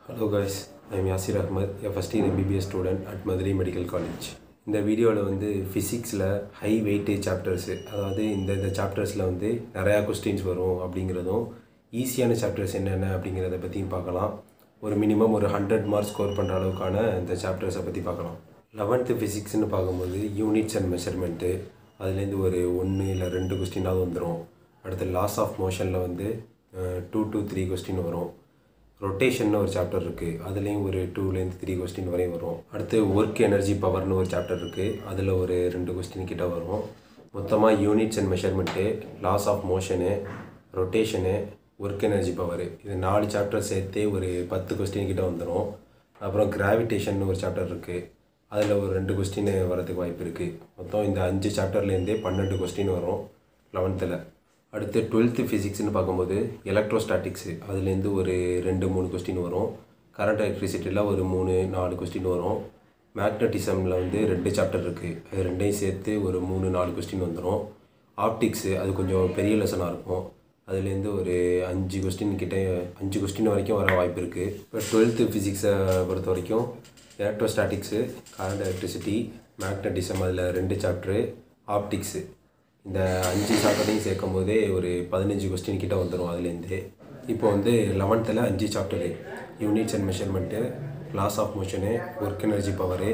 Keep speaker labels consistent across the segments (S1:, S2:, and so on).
S1: Hello guys, I am Yasir Ahmed, a first year MBBS student at Madurai Medical College. இந்த வீடியோவில் வந்து ஃபிசிக்ஸில் high weightage chapters அதாவது இந்த இந்த சாப்டர்ஸில் வந்து நிறையா கொஸ்டின்ஸ் வரும் அப்படிங்கிறதும் ஈஸியான சாப்டர்ஸ் என்னென்ன அப்படிங்கிறத பற்றியும் பார்க்கலாம் ஒரு மினிமம் ஒரு ஹண்ட்ரட் மார்க்ஸ் ஸ்கோர் பண்ணுற அளவுக்கான இந்த சாப்டர்ஸை பற்றி பார்க்கலாம் லெவன்த்து ஃபிசிக்ஸ்னு பார்க்கும்போது யூனிட்ஸ் அண்ட் மெஷர்மெண்ட்டு அதுலேருந்து ஒரு ஒன்று இல்லை ரெண்டு கொஸ்டினாவது வந்துடும் அடுத்து லாஸ் ஆஃப் மோஷனில் வந்து டூ to த்ரீ கொஸ்டின் வரும் ரொட்டேஷன் ஒரு சாப்டர் இருக்குது அதுலேயும் ஒரு டூலேருந்து த்ரீ கொஸ்டின் வரையும் வரும் அடுத்து ஒர்க் எனர்ஜி பவர்னு ஒரு சாப்டர் இருக்குது அதில் ஒரு ரெண்டு கொஸ்டின் கிட்ட வரும் மொத்தமாக units and measurement laws of motion rotation work energy power இது நாலு சாப்டர் சேர்த்தே ஒரு பத்து கொஸ்டின் கிட்ட வந்துடும் அப்புறம் கிராவிடேஷன் ஒரு சாப்டர் இருக்குது அதில் ஒரு ரெண்டு கொஸ்டின் வரதுக்கு வாய்ப்பு இருக்குது மொத்தம் இந்த அஞ்சு சாப்டர்லேருந்தே பன்னெண்டு கொஸ்டின் வரும் லெவன்த்தில் அடுத்து டுவெல்த்து ஃபிசிக்ஸ்னு பார்க்கும்போது எலக்ட்ரோஸ்டாட்டிக்ஸு அதுலேருந்து ஒரு ரெண்டு மூணு கொஸ்டின் வரும் கரண்ட் எலக்ட்ரிசிட்டியில் ஒரு மூணு நாலு கொஸ்டின் வரும் மேக்னட்டிசமில் வந்து ரெண்டு சாப்டர் இருக்குது அது ரெண்டையும் சேர்த்து ஒரு மூணு நாலு கொஸ்டின் வந்துடும் ஆப்டிக்ஸு அது கொஞ்சம் பெரிய லெசனாக இருக்கும் அதுலேருந்து ஒரு அஞ்சு கொஸ்டின் கிட்ட அஞ்சு கொஸ்டின் வரைக்கும் வர வாய்ப்பு இருக்குது இப்போ டுவெல்த்து ஃபிசிக்ஸை பொறுத்த வரைக்கும் எலக்ட்ரோஸ்டாட்டிக்ஸு கரண்ட் எலக்ட்ரிசிட்டி மேக்னட்டிசம் அதில் ரெண்டு சாப்டரு ஆப்டிக்ஸு இந்த அஞ்சு சாப்டரையும் சேர்க்கும் போதே ஒரு பதினஞ்சு கொஸ்டின் கிட்ட வந்துடும் அதுலேருந்து இப்போ வந்து லெவன்த்தில் அஞ்சு chapter units and measurement laws of motion work energy power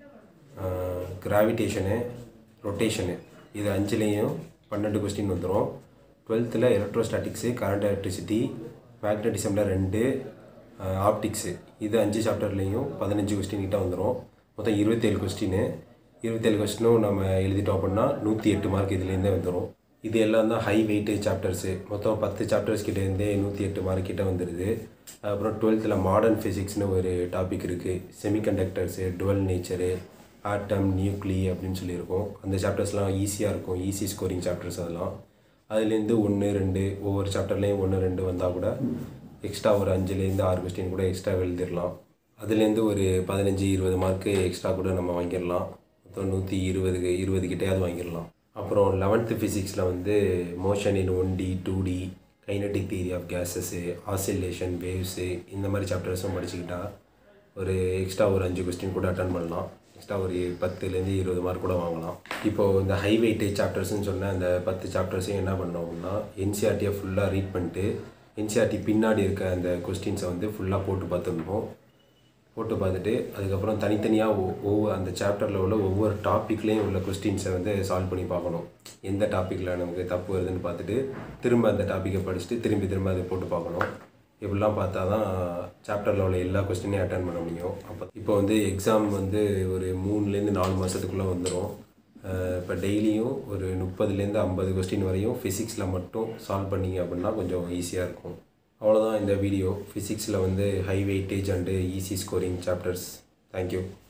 S1: gravitation rotation இது அஞ்சுலேயும் பன்னெண்டு கொஸ்டின் வந்துடும் டுவெல்த்தில் எலக்ட்ரோஸ்டாட்டிக்ஸு கரண்ட் எலக்ட்ரிசிட்டி மேக்னட்டிசமில் ரெண்டு ஆப்டிக்ஸு இது அஞ்சு சாப்டர்லேயும் பதினஞ்சு கொஸ்டின் கிட்ட வந்துடும் மொத்தம் இருபத்தேழு கொஸ்டின் இருபத்தேழு கொஸ்டினும் நம்ம எழுதிட்டோம் அப்படின்னா நூற்றி எட்டு மார்க் இதுலேருந்தே வந்துடும் இது எல்லாம் தான் ஹை வெயிட்டேஜ் சாப்டர்ஸு மொத்தம் பத்து சாப்டர்ஸ் கிட்டேருந்தே நூற்றி எட்டு மார்க் கிட்ட வந்துடுது அப்புறம் டுவெல்த்தில் மாடர்ன் ஃபிசிக்ஸ்னு ஒரு டாபிக் இருக்குது semiconductors dual nature atom nuclei அப்படின்னு சொல்லியிருக்கோம் அந்த சாப்டர்ஸ்லாம் ஈஸியாக இருக்கும் ஈஸி ஸ்கோரிங் சாப்டர்ஸ் அதெல்லாம் அதுலேருந்து ஒன்று ரெண்டு ஒவ்வொரு சாப்டர்லேயும் ஒன்று ரெண்டு வந்தால் கூட எக்ஸ்ட்ரா ஒரு அஞ்சுலேருந்து ஆறு கொஸ்டின் கூட எக்ஸ்ட்ரா எழுதிடலாம் அதுலேருந்து ஒரு பதினஞ்சு இருபது மார்க்கு எக்ஸ்ட்ரா கூட நம்ம வாங்கிடலாம் மொத்தம் நூற்றி இருபது இருபது கிட்டையாவது வாங்கிடலாம் அப்புறம் லெவன்த்து ஃபிசிக்ஸில் வந்து motion in one D two D kinetic theory of gases oscillation waves இந்த மாதிரி சாப்டர்ஸும் படிச்சுக்கிட்டா ஒரு எக்ஸ்ட்ரா ஒரு அஞ்சு கொஸ்டின் கூட அட்டன் பண்ணலாம் எக்ஸ்ட்ரா ஒரு பத்துலேருந்து இருபது மார்க் கூட வாங்கலாம் இப்போது இந்த ஹை வெயிட்டேஜ் சாப்டர்ஸ்னு சொன்ன அந்த பத்து சாப்டர்ஸையும் என்ன பண்ணோம் அப்படின்னா என்சிஆர்டியை ஃபுல்லாக ரீட் பண்ணிட்டு என்சிஆர்டி பின்னாடி இருக்க அந்த கொஸ்டின்ஸை வந்து ஃபுல்லாக போட்டு பார்த்துருந்தோம் போட்டு பார்த்துட்டு அதுக்கப்புறம் தனித்தனியாக ஒவ்வொரு அந்த சாப்டரில் உள்ள ஒவ்வொரு டாப்பிக்லேயும் உள்ள கொஸ்டின்ஸை வந்து சால்வ் பண்ணி பார்க்கணும் எந்த டாப்பிக்கில் நமக்கு தப்பு வருதுன்னு பார்த்துட்டு திரும்ப அந்த டாப்பிக்கை படிச்சுட்டு திரும்பி திரும்ப அதை போட்டு பார்க்கணும் இப்படிலாம் பார்த்தா தான் சாப்டரில் உள்ள எல்லா கொஸ்டினையும் அட்டன் பண்ண முடியும் அப்போ இப்போ வந்து எக்ஸாம் வந்து ஒரு மூணுலேருந்து நாலு மாதத்துக்குள்ளே வந்துடும் இப்போ டெய்லியும் ஒரு முப்பதுலேருந்து ஐம்பது கொஸ்டின் வரையும் ஃபிசிக்ஸில் மட்டும் சால்வ் பண்ணிங்க அப்படின்னா கொஞ்சம் ஈஸியாக இருக்கும் அவ்வளோதான் இந்த வீடியோ ஃபிசிக்ஸில் வந்து high weightage and easy scoring chapters thank you